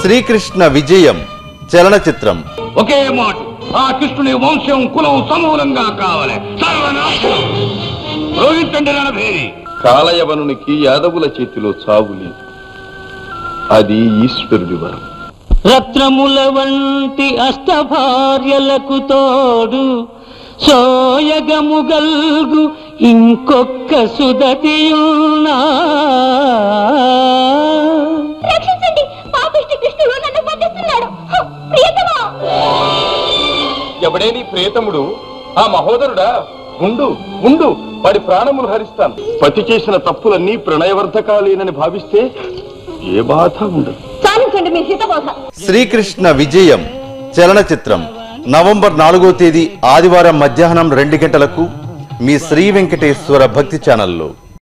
శ్రీకృష్ణ విజయం చలనచిత్రం ఒకే మాట ఆ కృష్ణుని వంశం కులం సమూలంగా కావాలి సర్వనాశనం రోహితండి రణభేరి కాలయవనునికి యాదవుల చేతిలో చావు లేదు అది ఈశ్వరుడి వరం రత్నముల వంటి అష్టభార్యలకు తోడు సోయగముగల్గు ఇంకొక్క సుదతియున్నా రక్షించండి పాపిష్టి కృష్ణుడు నన్ను బంధిస్తున్నాడు హ, ప్రియతమా ఎవడే నీ ప్రేతముడు ఆ మహోదరుడా ఉండు ఉండు వాడి ప్రాణములు హరిస్తాను పతి చేసిన తప్పులన్నీ ప్రణయవర్ధకాలేనని భావిస్తే ఏ బాధ ఉండదు చాలించండి మీ హితబోధ శ్రీకృష్ణ విజయం చలనచిత్రం నవంబర్ నాలుగో తేదీ ఆదివారం మధ్యాహ్నం రెండు గంటలకు మీ శ్రీ వెంకటేశ్వర భక్తి ఛానల్లో